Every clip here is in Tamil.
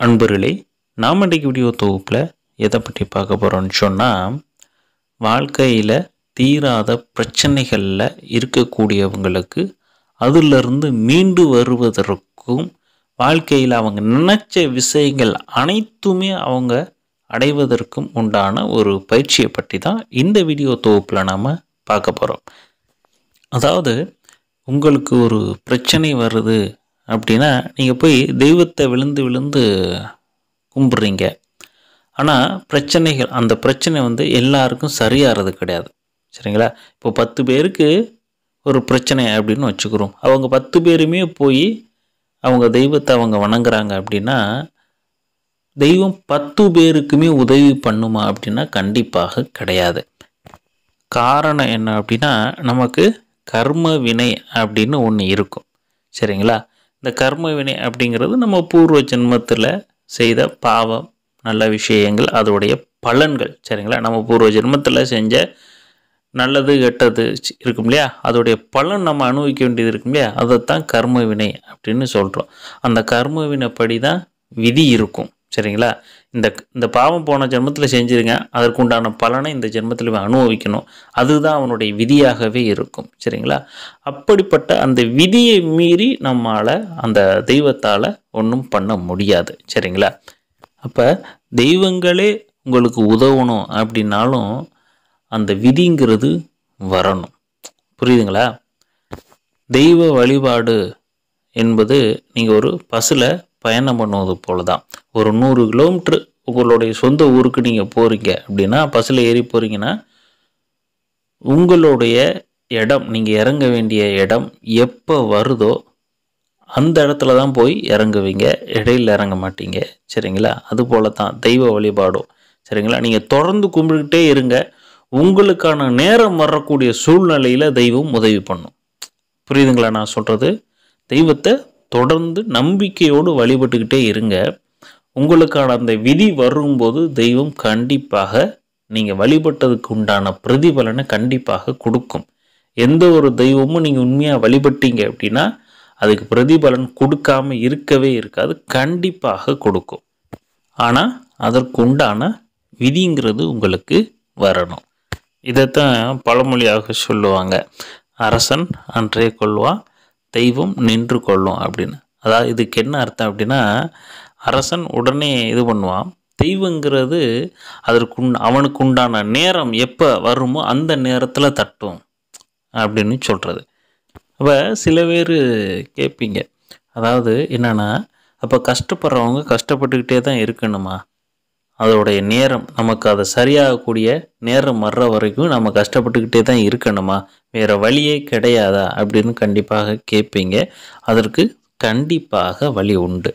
அன்பர்களே நாம் இன்றைக்கு வீடியோ தொகுப்பில் எதை பற்றி பார்க்க போகிறோம்னு சொன்னால் வாழ்க்கையில் தீராத பிரச்சனைகளில் இருக்கக்கூடியவங்களுக்கு அதிலிருந்து மீண்டு வருவதற்கும் வாழ்க்கையில் அவங்க நினச்ச விஷயங்கள் அனைத்துமே அவங்க அடைவதற்கும் உண்டான ஒரு பயிற்சியை பற்றி தான் இந்த வீடியோ தொகுப்பில் நாம் பார்க்க போகிறோம் அதாவது உங்களுக்கு ஒரு பிரச்சனை வருது அப்படின்னா நீங்கள் போய் தெய்வத்தை விழுந்து விழுந்து கும்பிட்றீங்க ஆனால் பிரச்சனைகள் அந்த பிரச்சனை வந்து எல்லாருக்கும் சரியாகிறது கிடையாது சரிங்களா இப்போ பத்து பேருக்கு ஒரு பிரச்சனை அப்படின்னு வச்சுக்கிறோம் அவங்க பத்து பேருமே போய் அவங்க தெய்வத்தை அவங்க வணங்குறாங்க அப்படின்னா தெய்வம் பத்து பேருக்குமே உதவி பண்ணுமா அப்படின்னா கண்டிப்பாக கிடையாது காரணம் என்ன அப்படின்னா நமக்கு கர்ம வினை அப்படின்னு ஒன்று இருக்கும் சரிங்களா இந்த கர்ம வினை அப்படிங்கிறது நம்ம பூர்வ ஜென்மத்தில் செய்த பாவம் நல்ல விஷயங்கள் அதோடைய பலன்கள் சரிங்களா நம்ம பூர்வ ஜென்மத்தில் செஞ்ச நல்லது கெட்டது சி- இருக்கும் இல்லையா அதோடைய பலன் நம்ம அனுபவிக்க வேண்டியது இருக்கும் இல்லையா அதைத்தான் கர்ம வினை அப்படின்னு சொல்கிறோம் அந்த கர்ம வினைப்படி தான் விதி இருக்கும் சரிங்களா இந்த இந்த பாவம் போன ஜென்மத்தில் செஞ்சிருங்க அதற்குண்டான பலனை இந்த ஜென்மத்தில் இவன் அனுபவிக்கணும் அதுதான் அவனுடைய விதியாகவே இருக்கும் சரிங்களா அப்படிப்பட்ட அந்த விதியை மீறி நம்மால் அந்த தெய்வத்தால் ஒன்றும் பண்ண முடியாது சரிங்களா அப்போ தெய்வங்களே உங்களுக்கு உதவணும் அப்படின்னாலும் அந்த விதிங்கிறது வரணும் புரியுதுங்களா தெய்வ வழிபாடு என்பது நீங்கள் ஒரு பஸ்ஸில் பயணம் பண்ணுவது போல தான் ஒரு நூறு கிலோமீட்ரு உங்களுடைய சொந்த ஊருக்கு நீங்கள் போகிறீங்க அப்படின்னா பஸ்ஸில் ஏறி போகிறீங்கன்னா உங்களுடைய இடம் நீங்கள் இறங்க வேண்டிய இடம் எப்போ வருதோ அந்த இடத்துல தான் போய் இறங்குவீங்க இடையில இறங்க மாட்டீங்க சரிங்களா அதுபோல தான் தெய்வ வழிபாடும் சரிங்களா நீங்கள் தொடர்ந்து கும்பிட்டுக்கிட்டே இருங்க உங்களுக்கான நேரம் வரக்கூடிய சூழ்நிலையில் தெய்வம் உதவி பண்ணும் புரியுதுங்களா நான் சொல்கிறது தெய்வத்தை தொடர்ந்து நம்பிக்கையோடு வழிபட்டுக்கிட்டே இருங்க உங்களுக்கான அந்த விதி வரும்போது தெய்வம் கண்டிப்பாக நீங்கள் வழிபட்டதுக்கு உண்டான பிரதிபலனை கண்டிப்பாக கொடுக்கும் எந்த ஒரு தெய்வமும் நீங்கள் உண்மையாக வழிபட்டீங்க அப்படின்னா அதுக்கு பிரதிபலன் கொடுக்காம இருக்கவே இருக்காது கண்டிப்பாக கொடுக்கும் ஆனால் அதற்கு உண்டான விதிங்கிறது உங்களுக்கு வரணும் இதைத்தான் பழமொழியாக சொல்லுவாங்க அரசன் அன்றே கொள்வான் தெய்வம் நின்று கொள்ளும் அப்படின்னு அதாவது இதுக்கு என்ன அர்த்தம் அப்படின்னா அரசன் உடனே இது பண்ணுவான் தெய்வங்கிறது அதற்கு உண் அவனுக்கு உண்டான நேரம் எப்போ வருமோ அந்த நேரத்தில் தட்டும் அப்படின்னு சொல்கிறது அப்போ சில பேர் கேட்பீங்க அதாவது என்னென்னா அப்போ கஷ்டப்படுறவங்க கஷ்டப்பட்டுக்கிட்டே தான் இருக்கணுமா அதோடைய நேரம் நமக்கு அதை சரியாகக்கூடிய நேரம் வர்ற வரைக்கும் நம்ம கஷ்டப்பட்டுக்கிட்டே தான் இருக்கணுமா வேறு வழியே கிடையாதா அப்படின்னு கண்டிப்பாக கேட்பீங்க அதற்கு கண்டிப்பாக வழி உண்டு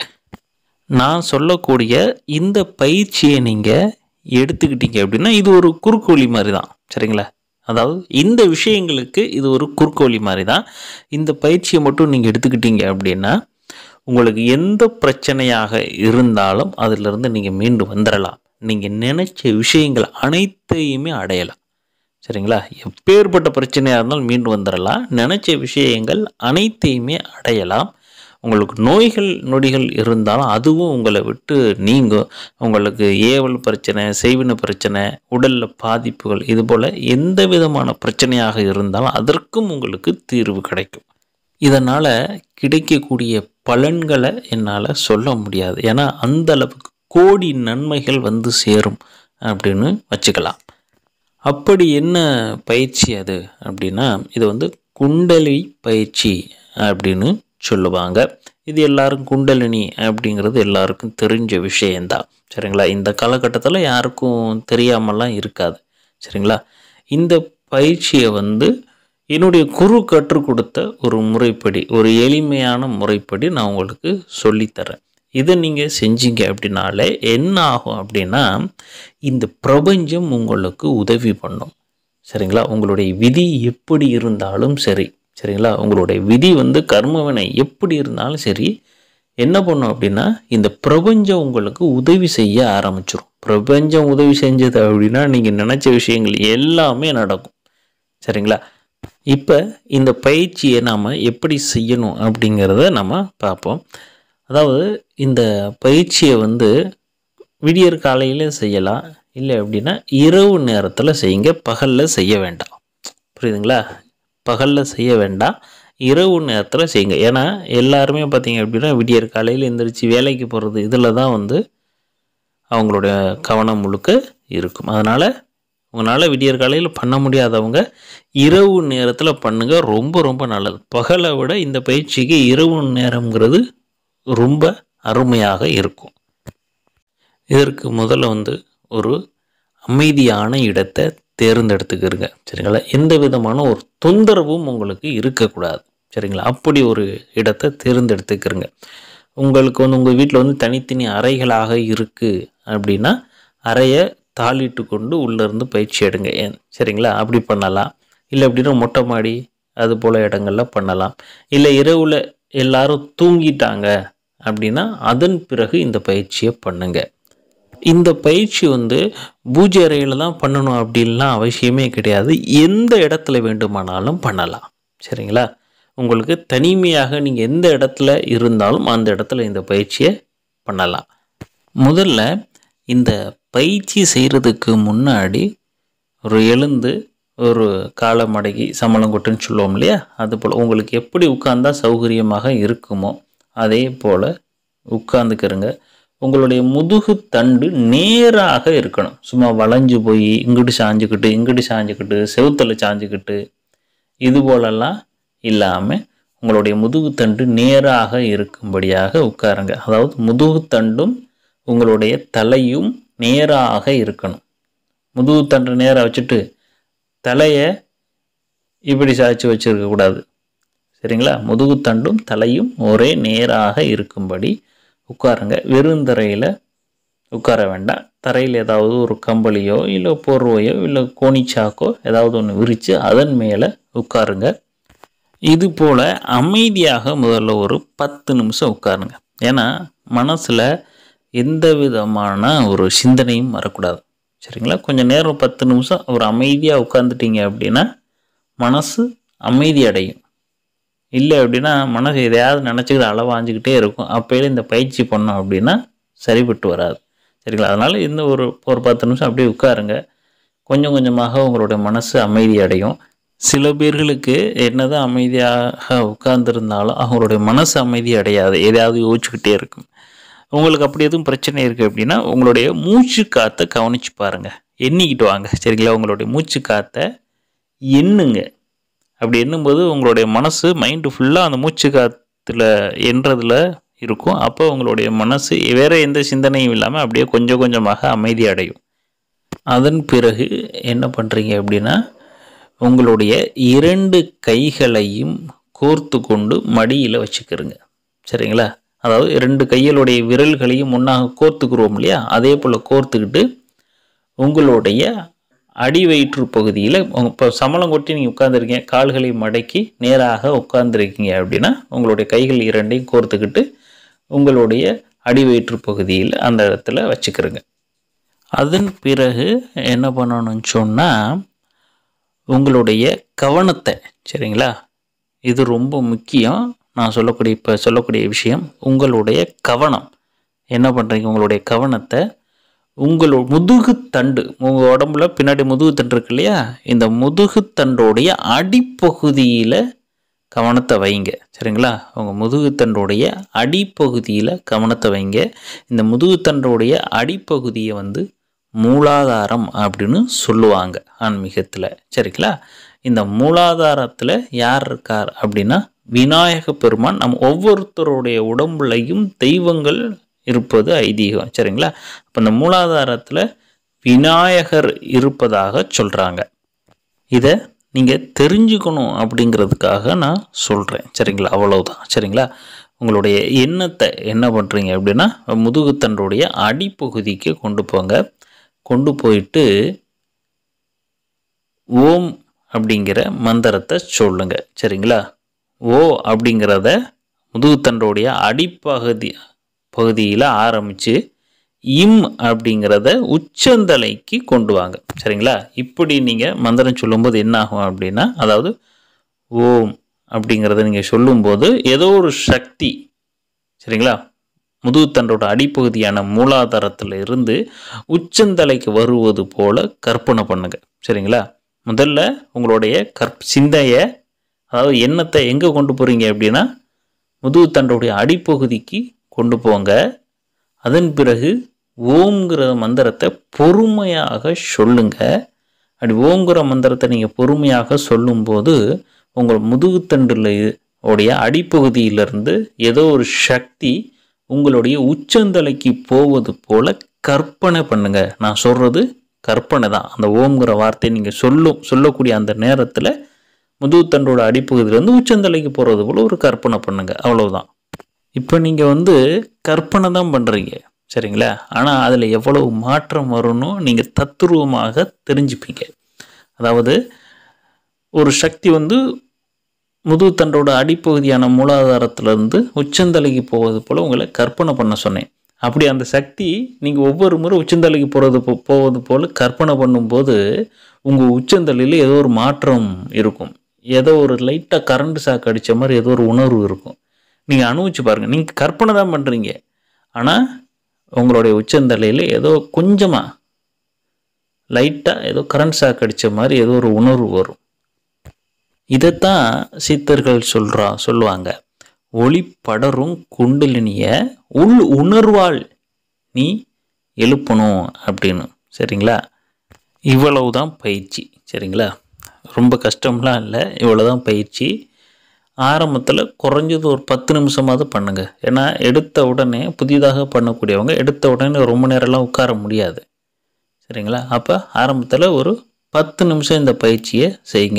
நான் சொல்லக்கூடிய இந்த பயிற்சியை நீங்கள் எடுத்துக்கிட்டீங்க அப்படின்னா இது ஒரு குறுக்கு மாதிரி தான் சரிங்களா அதாவது இந்த விஷயங்களுக்கு இது ஒரு குறுக்கு வழி மாதிரி தான் இந்த பயிற்சியை மட்டும் நீங்கள் எடுத்துக்கிட்டீங்க அப்படின்னா உங்களுக்கு எந்த பிரச்சனையாக இருந்தாலும் அதிலிருந்து நீங்கள் மீண்டு வந்துடலாம் நீங்கள் நினைச்ச விஷயங்கள் அனைத்தையுமே அடையலாம் சரிங்களா எப்பேற்பட்ட பிரச்சனையாக இருந்தாலும் மீண்டு வந்துடலாம் நினைச்ச விஷயங்கள் அனைத்தையுமே அடையலாம் உங்களுக்கு நோய்கள் நொடிகள் இருந்தாலும் அதுவும் உங்களை விட்டு நீங்கும் உங்களுக்கு ஏவல் பிரச்சனை செய்வின பிரச்சனை உடலில் பாதிப்புகள் இது போல் எந்த விதமான பிரச்சனையாக இருந்தாலும் அதற்கும் உங்களுக்கு தீர்வு கிடைக்கும் இதனால் கிடைக்கக்கூடிய பலன்களை என்னால் சொல்ல முடியாது ஏன்னா அந்த அளவுக்கு கோடி நன்மைகள் வந்து சேரும் அப்படின்னு வச்சுக்கலாம் அப்படி என்ன பயிற்சி அது அப்படின்னா இது வந்து குண்டலி பயிற்சி அப்படின்னு சொல்லுவாங்க இது எல்லாரும் குண்டலினி அப்படிங்கிறது எல்லாருக்கும் தெரிஞ்ச விஷயந்தான் சரிங்களா இந்த காலகட்டத்தில் யாருக்கும் தெரியாமலாம் இருக்காது சரிங்களா இந்த பயிற்சியை வந்து என்னுடைய குரு கற்றுக் கொடுத்த ஒரு முறைப்படி ஒரு எளிமையான முறைப்படி நான் உங்களுக்கு சொல்லித்தரேன் இதை நீங்கள் செஞ்சீங்க அப்படின்னாலே என்ன ஆகும் அப்படின்னா இந்த பிரபஞ்சம் உங்களுக்கு உதவி பண்ணும் சரிங்களா உங்களுடைய விதி எப்படி இருந்தாலும் சரி சரிங்களா உங்களுடைய விதி வந்து கர்மவினை எப்படி இருந்தாலும் சரி என்ன பண்ணும் அப்படின்னா இந்த பிரபஞ்சம் உங்களுக்கு உதவி செய்ய ஆரம்பிச்சிடும் பிரபஞ்சம் உதவி செஞ்சது அப்படின்னா நீங்கள் நினச்ச விஷயங்கள் எல்லாமே நடக்கும் சரிங்களா இப்போ இந்த பயிற்சியை நாம் எப்படி செய்யணும் அப்படிங்கிறத நம்ம பார்ப்போம் அதாவது இந்த பயிற்சியை வந்து விடியற் காலையில் செய்யலாம் இல்லை அப்படின்னா இரவு நேரத்தில் செய்யுங்க பகலில் செய்ய வேண்டாம் புரியுதுங்களா பகலில் செய்ய வேண்டாம் இரவு நேரத்தில் செய்யுங்க ஏன்னா எல்லாருமே பார்த்தீங்க அப்படின்னா விடியற் காலையில் எந்திரிச்சு வேலைக்கு போகிறது இதில் தான் வந்து அவங்களுடைய கவனம் முழுக்க இருக்கும் அதனால் உங்களால் விடியற் காலையில் பண்ண முடியாதவங்க இரவு நேரத்தில் பண்ணுங்க ரொம்ப ரொம்ப நல்லது பகலை விட இந்த பயிற்சிக்கு இரவு நேரம்ங்கிறது ரொம்ப அருமையாக இருக்கும் இதற்கு முதல்ல வந்து ஒரு அமைதியான இடத்தை தேர்ந்தெடுத்துக்கிறங்க சரிங்களா எந்த விதமான ஒரு தொந்தரவும் உங்களுக்கு இருக்கக்கூடாது சரிங்களா அப்படி ஒரு இடத்தை தேர்ந்தெடுத்துக்கிறங்க உங்களுக்கு வந்து உங்கள் வீட்டில் வந்து தனித்தனி அறைகளாக இருக்குது அப்படின்னா அறையை தாளிட்டு கொண்டு உள்ளேருந்து பயிற்சி எடுங்க ஏன் சரிங்களா அப்படி பண்ணலாம் இல்லை அப்படின்னா மொட்டை மாடி அது போல் இடங்கள்ல பண்ணலாம் இல்லை இரவில் எல்லாரும் தூங்கிட்டாங்க அப்படின்னா அதன் பிறகு இந்த பயிற்சியை பண்ணுங்க இந்த பயிற்சி வந்து பூஜை அறையில் தான் பண்ணணும் அப்படின்லாம் அவசியமே கிடையாது எந்த இடத்துல வேண்டுமானாலும் பண்ணலாம் சரிங்களா உங்களுக்கு தனிமையாக நீங்கள் எந்த இடத்துல இருந்தாலும் அந்த இடத்துல இந்த பயிற்சியை பண்ணலாம் முதல்ல இந்த பயிற்சி செய்கிறதுக்கு முன்னாடி ஒரு எழுந்து ஒரு காலை மடக்கி சமணம் கொட்டுன்னு சொல்லுவோம் இல்லையா அது போல் உங்களுக்கு எப்படி உட்கார்ந்தா சௌகரியமாக இருக்குமோ அதே போல் உட்காந்துக்கிறங்க உங்களுடைய முதுகு தண்டு நேராக இருக்கணும் சும்மா வளைஞ்சு போய் இங்கிட்டு சாஞ்சுக்கிட்டு இங்கிட்டு சாஞ்சுக்கிட்டு செவுத்தில் சாஞ்சுக்கிட்டு இது போலெல்லாம் இல்லாமல் உங்களுடைய முதுகுத்தண்டு நேராக இருக்கும்படியாக உட்காருங்க அதாவது முதுகுத்தண்டும் உங்களுடைய தலையும் நேராக இருக்கணும் முதுகுத்தண்டு நேராக வச்சுட்டு தலையை இப்படி சாய்ச்சி வச்சுருக்கக்கூடாது சரிங்களா முதுகுத்தண்டும் தலையும் ஒரே நேராக இருக்கும்படி உட்காருங்க வெறும் தரையில் உட்கார வேண்டாம் தரையில் ஏதாவது ஒரு கம்பளியோ இல்லை போர்வையோ இல்லை கோணிச்சாக்கோ ஏதாவது ஒன்று விரித்து அதன் மேலே உட்காருங்க இது போல் அமைதியாக முதல்ல ஒரு பத்து நிமிஷம் உட்காருங்க ஏன்னா மனசில் எந்த விதமான ஒரு சிந்தனையும் வரக்கூடாது சரிங்களா கொஞ்சம் நேரம் பத்து நிமிஷம் ஒரு அமைதியாக உட்காந்துட்டீங்க அப்படின்னா மனசு அமைதி அடையும் இல்லை அப்படின்னா மனசு எதையாவது நினச்சிக்கிட்டு அளவாஞ்சிக்கிட்டே இருக்கும் அப்போயில இந்த பயிற்சி பண்ணோம் அப்படின்னா சரிப்பட்டு வராது சரிங்களா அதனால் இந்த ஒரு ஒரு பத்து நிமிஷம் அப்படியே உட்காருங்க கொஞ்சம் கொஞ்சமாக உங்களுடைய மனசு அமைதி அடையும் சில பேர்களுக்கு என்னதான் அமைதியாக உட்கார்ந்துருந்தாலும் அவங்களுடைய மனசு அமைதி அடையாது எதையாவது யோசிச்சுக்கிட்டே இருக்கும் உங்களுக்கு அப்படி எதுவும் பிரச்சனை இருக்குது அப்படின்னா உங்களுடைய மூச்சு காற்றை கவனிச்சு பாருங்க எண்ணிக்கிட்டு வாங்க சரிங்களா உங்களுடைய மூச்சு காற்றை எண்ணுங்க அப்படி எண்ணும்போது உங்களுடைய மனசு மைண்டு ஃபுல்லாக அந்த மூச்சு காற்றுல எண்றதுல இருக்கும் அப்போ உங்களுடைய மனசு வேறு எந்த சிந்தனையும் இல்லாமல் அப்படியே கொஞ்சம் கொஞ்சமாக அமைதி அடையும் அதன் பிறகு என்ன பண்ணுறீங்க அப்படின்னா உங்களுடைய இரண்டு கைகளையும் கோர்த்து கொண்டு மடியில் வச்சுக்கிறங்க சரிங்களா அதாவது ரெண்டு கைகளுடைய விரல்களையும் ஒன்றாக கோர்த்துக்கிறோம் இல்லையா அதே போல் கோர்த்துக்கிட்டு உங்களுடைய அடி வயிற்று பகுதியில் இப்போ சமலம் கொட்டி நீங்கள் உட்காந்துருக்கீங்க கால்களை மடக்கி நேராக உட்காந்துருக்கீங்க அப்படின்னா உங்களுடைய கைகள் இரண்டையும் கோர்த்துக்கிட்டு உங்களுடைய அடி வயிற்று பகுதியில் அந்த இடத்துல வச்சுக்கிறங்க அதன் பிறகு என்ன பண்ணணும்னு சொன்னால் உங்களுடைய கவனத்தை சரிங்களா இது ரொம்ப முக்கியம் நான் சொல்லக்கூடிய இப்போ சொல்லக்கூடிய விஷயம் உங்களுடைய கவனம் என்ன பண்ணுறீங்க உங்களுடைய கவனத்தை உங்களோட முதுகுத்தண்டு உங்கள் உடம்புல பின்னாடி முதுகுத்தண்டு இருக்கு இல்லையா இந்த முதுகுத்தண்டோடைய அடிப்பகுதியில் கவனத்தை வைங்க சரிங்களா உங்கள் முதுகுத்தண்டோடைய அடிப்பகுதியில் கவனத்தை வைங்க இந்த முதுகுத்தண்டோடைய அடிப்பகுதியை வந்து மூலாதாரம் அப்படின்னு சொல்லுவாங்க ஆன்மீகத்தில் சரிங்களா இந்த மூலாதாரத்தில் யார் இருக்கார் அப்படின்னா விநாயக பெருமான் நம் ஒவ்வொருத்தருடைய உடம்புலையும் தெய்வங்கள் இருப்பது ஐதீகம் சரிங்களா அப்போ இந்த மூலாதாரத்தில் விநாயகர் இருப்பதாக சொல்கிறாங்க இதை நீங்கள் தெரிஞ்சுக்கணும் அப்படிங்கிறதுக்காக நான் சொல்கிறேன் சரிங்களா அவ்வளவுதான் சரிங்களா உங்களுடைய எண்ணத்தை என்ன பண்ணுறீங்க அப்படின்னா முதுகுத்தண்டுடைய அடிப்பகுதிக்கு கொண்டு போங்க கொண்டு போயிட்டு ஓம் அப்படிங்கிற மந்திரத்தை சொல்லுங்க சரிங்களா ஓ அப்படிங்கிறத முதுகுத்தண்டோடைய அடிப்பகுதி பகுதியில் ஆரம்பித்து இம் அப்படிங்கிறத உச்சந்தலைக்கு கொண்டு வாங்க சரிங்களா இப்படி நீங்கள் மந்திரம் சொல்லும்போது என்ன ஆகும் அப்படின்னா அதாவது ஓம் அப்படிங்கிறத நீங்கள் சொல்லும்போது ஏதோ ஒரு சக்தி சரிங்களா முதுகுத்தண்டோட அடிப்பகுதியான மூலாதாரத்தில் இருந்து உச்சந்தலைக்கு வருவது போல கற்பனை பண்ணுங்க சரிங்களா முதல்ல உங்களுடைய கற் சிந்தையை அதாவது எண்ணத்தை எங்கே கொண்டு போகிறீங்க அப்படின்னா முதுகுத்தண்டோடைய அடிப்பகுதிக்கு கொண்டு போங்க அதன் பிறகு ஓம்ங்கிற மந்திரத்தை பொறுமையாக சொல்லுங்க அப்படி ஓம்ங்கிற மந்திரத்தை நீங்கள் பொறுமையாக சொல்லும்போது உங்கள் முதுகுத்தண்டில் உடைய அடிப்பகுதியிலிருந்து ஏதோ ஒரு சக்தி உங்களுடைய உச்சந்தலைக்கு போவது போல கற்பனை பண்ணுங்க நான் சொல்கிறது கற்பனை தான் அந்த ஓம்ங்கிற வார்த்தையை நீங்கள் சொல்லும் சொல்லக்கூடிய அந்த நேரத்தில் முதுகுத்தண்டோட அடிப்பகுதியிலேருந்து உச்சந்தலைக்கு போகிறது போல் ஒரு கற்பனை பண்ணுங்க அவ்வளவுதான் இப்போ நீங்கள் வந்து கற்பனை தான் பண்ணுறீங்க சரிங்களா ஆனால் அதில் எவ்வளவு மாற்றம் வரும்னு நீங்கள் தத்துருவமாக தெரிஞ்சுப்பீங்க அதாவது ஒரு சக்தி வந்து முதுகுத்தண்டோட அடிப்பகுதியான மூலாதாரத்திலிருந்து உச்சந்தலைக்கு போவது போல் உங்களை கற்பனை பண்ண சொன்னேன் அப்படி அந்த சக்தி நீங்கள் ஒவ்வொரு முறை உச்சந்தலைக்கு போகிறது போ போவது போல் கற்பனை பண்ணும்போது உங்கள் உச்சந்தலையில் ஏதோ ஒரு மாற்றம் இருக்கும் ஏதோ ஒரு லைட்டாக கரண்ட் ஷாக் அடித்த மாதிரி ஏதோ ஒரு உணர்வு இருக்கும் நீங்கள் அனுபவிச்சு பாருங்கள் நீங்கள் கற்பனை தான் பண்ணுறீங்க ஆனால் உங்களுடைய உச்சந்தலையில் ஏதோ கொஞ்சமாக லைட்டாக ஏதோ கரண்ட் ஷாக் அடித்த மாதிரி ஏதோ ஒரு உணர்வு வரும் இதைத்தான் சித்தர்கள் சொல்கிறா சொல்லுவாங்க ஒளி படரும் குண்டலினிய உள் உணர்வால் நீ எழுப்பணும் அப்படின்னு சரிங்களா இவ்வளவு தான் பயிற்சி சரிங்களா ரொம்ப கஷ்டம்லாம் இல்லை இவ்வளோ தான் பயிற்சி ஆரம்பத்தில் குறைஞ்சது ஒரு பத்து நிமிஷமாவது பண்ணுங்க ஏன்னா எடுத்த உடனே புதிதாக பண்ணக்கூடியவங்க எடுத்த உடனே ரொம்ப நேரம்லாம் உட்கார முடியாது சரிங்களா அப்போ ஆரம்பத்தில் ஒரு பத்து நிமிஷம் இந்த பயிற்சியை செய்யுங்க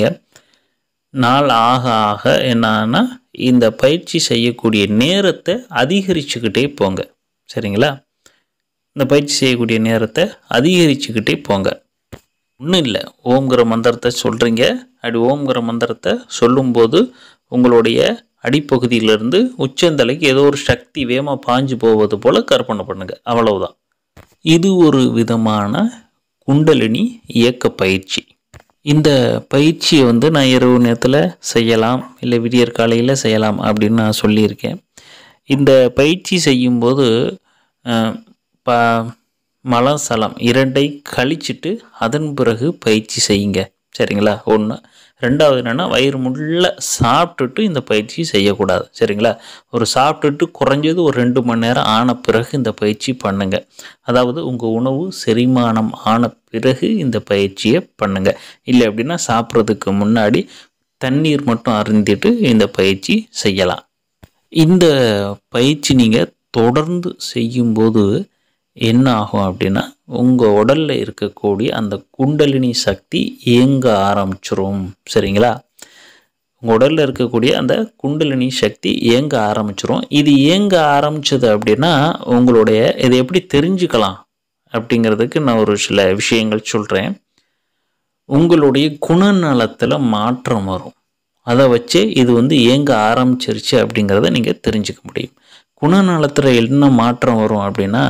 நாள் ஆக ஆக என்னன்னா இந்த பயிற்சி செய்யக்கூடிய நேரத்தை அதிகரிச்சுக்கிட்டே போங்க சரிங்களா இந்த பயிற்சி செய்யக்கூடிய நேரத்தை அதிகரிச்சுக்கிட்டே போங்க ஒன்றும் இல்லை ஓம்ங்கிற மந்திரத்தை சொல்கிறீங்க அப்படி ஓம்ங்கிற மந்திரத்தை சொல்லும்போது உங்களுடைய அடிப்பகுதியிலிருந்து உச்சந்தலைக்கு ஏதோ ஒரு சக்தி வேகமாக பாஞ்சு போவது போல் கற்பனை பண்ணுங்க அவ்வளவுதான் இது ஒரு விதமான குண்டலினி இயக்க பயிற்சி இந்த பயிற்சியை வந்து நான் இரவு நேரத்தில் செய்யலாம் இல்லை விடியற் காலையில் செய்யலாம் அப்படின்னு நான் சொல்லியிருக்கேன் இந்த பயிற்சி செய்யும்போது அஹ், ப மலம் சலம் இரண்டை கழிச்சிட்டு அதன் பிறகு பயிற்சி செய்யுங்க சரிங்களா ஒன்று ரெண்டாவது என்னென்னா வயிறு முள்ள சாப்பிட்டுட்டு இந்த பயிற்சி செய்யக்கூடாது சரிங்களா ஒரு சாப்பிட்டுட்டு குறைஞ்சது ஒரு ரெண்டு மணி நேரம் ஆன பிறகு இந்த பயிற்சி பண்ணுங்க அதாவது உங்கள் உணவு செரிமானம் ஆன பிறகு இந்த பயிற்சியை பண்ணுங்க இல்லை அப்படின்னா சாப்பிட்றதுக்கு முன்னாடி தண்ணீர் மட்டும் அருந்திட்டு இந்த பயிற்சி செய்யலாம் இந்த பயிற்சி நீங்கள் தொடர்ந்து செய்யும்போது என்ன ஆகும் அப்படின்னா உங்கள் உடலில் இருக்கக்கூடிய அந்த குண்டலினி சக்தி இயங்க ஆரம்பிச்சிரும் சரிங்களா உங்கள் உடலில் இருக்கக்கூடிய அந்த குண்டலினி சக்தி இயங்க ஆரம்பிச்சிரும் இது இயங்க ஆரம்பிச்சது அப்படின்னா உங்களுடைய இதை எப்படி தெரிஞ்சுக்கலாம் அப்படிங்கிறதுக்கு நான் ஒரு சில விஷயங்கள் சொல்கிறேன் உங்களுடைய குணநலத்தில் மாற்றம் வரும் அதை வச்சே இது வந்து இயங்க ஆரம்பிச்சிருச்சு அப்படிங்கிறத நீங்கள் தெரிஞ்சுக்க முடியும் குணநலத்தில் என்ன மாற்றம் வரும் அப்படின்னா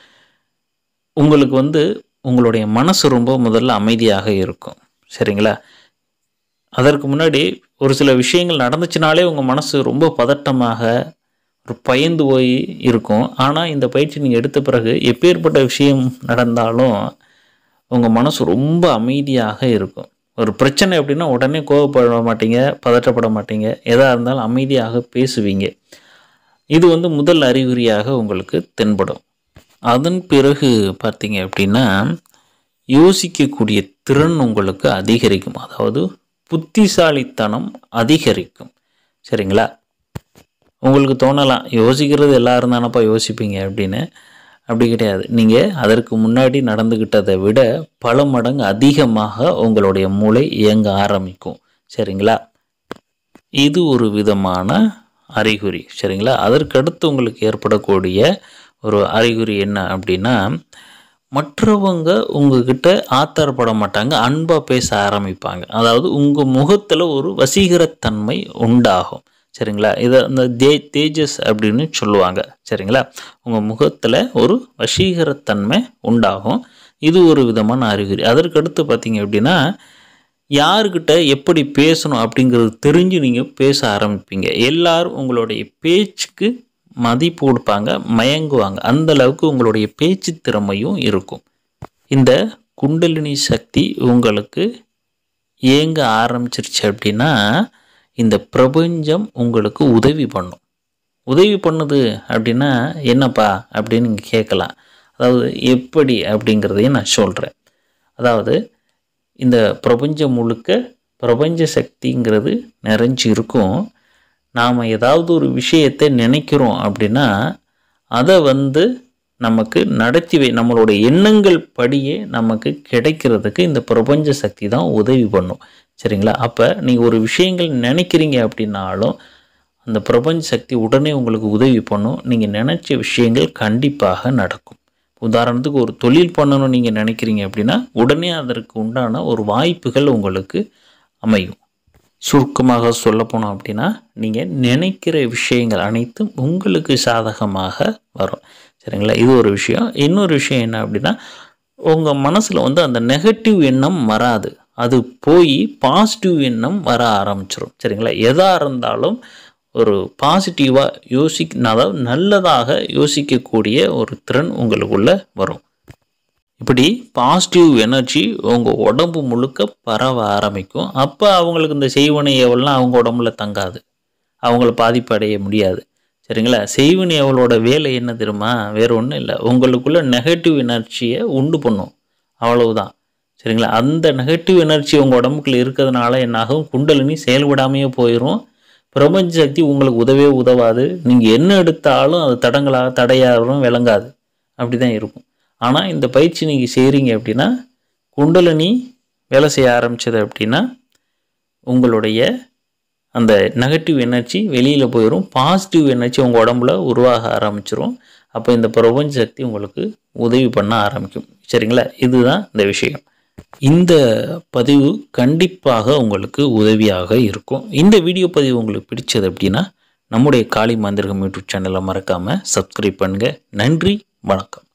உங்களுக்கு வந்து உங்களுடைய மனசு ரொம்ப முதல்ல அமைதியாக இருக்கும் சரிங்களா அதற்கு முன்னாடி ஒரு சில விஷயங்கள் நடந்துச்சுனாலே உங்கள் மனசு ரொம்ப பதட்டமாக ஒரு பயந்து போய் இருக்கும் ஆனால் இந்த பயிற்சி நீங்கள் எடுத்த பிறகு எப்பேற்பட்ட விஷயம் நடந்தாலும் உங்கள் மனசு ரொம்ப அமைதியாக இருக்கும் ஒரு பிரச்சனை அப்படின்னா உடனே கோவப்பட மாட்டீங்க பதட்டப்பட மாட்டீங்க எதாக இருந்தாலும் அமைதியாக பேசுவீங்க இது வந்து முதல் அறிகுறியாக உங்களுக்கு தென்படும் அதன் பிறகு பார்த்தீங்க அப்படின்னா யோசிக்கக்கூடிய திறன் உங்களுக்கு அதிகரிக்கும் அதாவது புத்திசாலித்தனம் அதிகரிக்கும் சரிங்களா உங்களுக்கு தோணலாம் யோசிக்கிறது எல்லாரும் தானப்பா யோசிப்பீங்க அப்படின்னு அப்படி கிடையாது நீங்கள் அதற்கு முன்னாடி நடந்துக்கிட்டதை விட பல மடங்கு அதிகமாக உங்களுடைய மூளை இயங்க ஆரம்பிக்கும் சரிங்களா இது ஒரு விதமான அறிகுறி சரிங்களா அதற்கடுத்து உங்களுக்கு ஏற்படக்கூடிய ஒரு அறிகுறி என்ன அப்படின்னா மற்றவங்க உங்ககிட்ட ஆத்தாரப்பட மாட்டாங்க அன்பாக பேச ஆரம்பிப்பாங்க அதாவது உங்கள் முகத்தில் ஒரு வசீகரத்தன்மை உண்டாகும் சரிங்களா இதை அந்த தே தேஜஸ் அப்படின்னு சொல்லுவாங்க சரிங்களா உங்கள் முகத்தில் ஒரு வசீகரத்தன்மை உண்டாகும் இது ஒரு விதமான அறிகுறி அதற்கடுத்து பார்த்தீங்க அப்படின்னா யாருக்கிட்ட எப்படி பேசணும் அப்படிங்கிறது தெரிஞ்சு நீங்கள் பேச ஆரம்பிப்பீங்க எல்லாரும் உங்களுடைய பேச்சுக்கு மதிப்பு கொடுப்பாங்க மயங்குவாங்க அந்த அளவுக்கு உங்களுடைய பேச்சு திறமையும் இருக்கும் இந்த குண்டலினி சக்தி உங்களுக்கு ஏங்க ஆரம்பிச்சிருச்சு அப்படின்னா இந்த பிரபஞ்சம் உங்களுக்கு உதவி பண்ணும் உதவி பண்ணுது அப்படின்னா என்னப்பா அப்படின்னு நீங்கள் கேட்கலாம் அதாவது எப்படி அப்படிங்கிறதையும் நான் சொல்கிறேன் அதாவது இந்த பிரபஞ்சம் முழுக்க பிரபஞ்ச சக்திங்கிறது நிறைஞ்சு இருக்கும் நாம் ஏதாவது ஒரு விஷயத்தை நினைக்கிறோம் அப்படின்னா அதை வந்து நமக்கு நடத்தி வை நம்மளோட எண்ணங்கள் படியே நமக்கு கிடைக்கிறதுக்கு இந்த பிரபஞ்ச சக்தி தான் உதவி பண்ணும் சரிங்களா அப்போ நீங்கள் ஒரு விஷயங்கள் நினைக்கிறீங்க அப்படின்னாலும் அந்த பிரபஞ்ச சக்தி உடனே உங்களுக்கு உதவி பண்ணும் நீங்கள் நினச்ச விஷயங்கள் கண்டிப்பாக நடக்கும் உதாரணத்துக்கு ஒரு தொழில் பண்ணணும்னு நீங்கள் நினைக்கிறீங்க அப்படின்னா உடனே அதற்கு உண்டான ஒரு வாய்ப்புகள் உங்களுக்கு அமையும் சுருக்கமாக சொல்லப்போனோம் அப்படின்னா நீங்கள் நினைக்கிற விஷயங்கள் அனைத்தும் உங்களுக்கு சாதகமாக வரும் சரிங்களா இது ஒரு விஷயம் இன்னொரு விஷயம் என்ன அப்படின்னா உங்கள் மனசில் வந்து அந்த நெகட்டிவ் எண்ணம் வராது அது போய் பாசிட்டிவ் எண்ணம் வர ஆரம்பிச்சிடும் சரிங்களா எதாக இருந்தாலும் ஒரு பாசிட்டிவாக யோசிக்க அதாவது நல்லதாக யோசிக்கக்கூடிய ஒரு திறன் உங்களுக்குள்ள வரும் இப்படி பாசிட்டிவ் எனர்ஜி உங்கள் உடம்பு முழுக்க பரவ ஆரம்பிக்கும் அப்போ அவங்களுக்கு இந்த செய்வனை ஏவல்லாம் அவங்க உடம்புல தங்காது அவங்கள பாதிப்பு அடைய முடியாது சரிங்களா செய்வனி அவளோட வேலை என்ன தெரியுமா வேறு ஒன்றும் இல்லை உங்களுக்குள்ள நெகட்டிவ் எனர்ஜியை உண்டு பண்ணும் அவ்வளவுதான் சரிங்களா அந்த நெகட்டிவ் எனர்ஜி உங்கள் உடம்புக்குள்ள இருக்கிறதுனால என்னாகும் குண்டலினி செயல்படாமையே போயிடும் பிரபஞ்ச சக்தி உங்களுக்கு உதவே உதவாது நீங்கள் என்ன எடுத்தாலும் அது தடங்களாக தடையாகவும் விளங்காது அப்படி தான் இருக்கும் ஆனால் இந்த பயிற்சி நீங்கள் செய்கிறீங்க அப்படின்னா குண்டலினி வேலை செய்ய ஆரம்பிச்சது அப்படின்னா உங்களுடைய அந்த நெகட்டிவ் எனர்ஜி வெளியில் போயிடும் பாசிட்டிவ் எனர்ஜி உங்கள் உடம்புல உருவாக ஆரம்பிச்சிரும் அப்போ இந்த பிரபஞ்ச சக்தி உங்களுக்கு உதவி பண்ண ஆரம்பிக்கும் சரிங்களா இதுதான் இந்த விஷயம் இந்த பதிவு கண்டிப்பாக உங்களுக்கு உதவியாக இருக்கும் இந்த வீடியோ பதிவு உங்களுக்கு பிடிச்சது அப்படின்னா நம்முடைய காளி மந்திரகம் யூடியூப் சேனலை மறக்காமல் சப்ஸ்கிரைப் பண்ணுங்கள் நன்றி வணக்கம்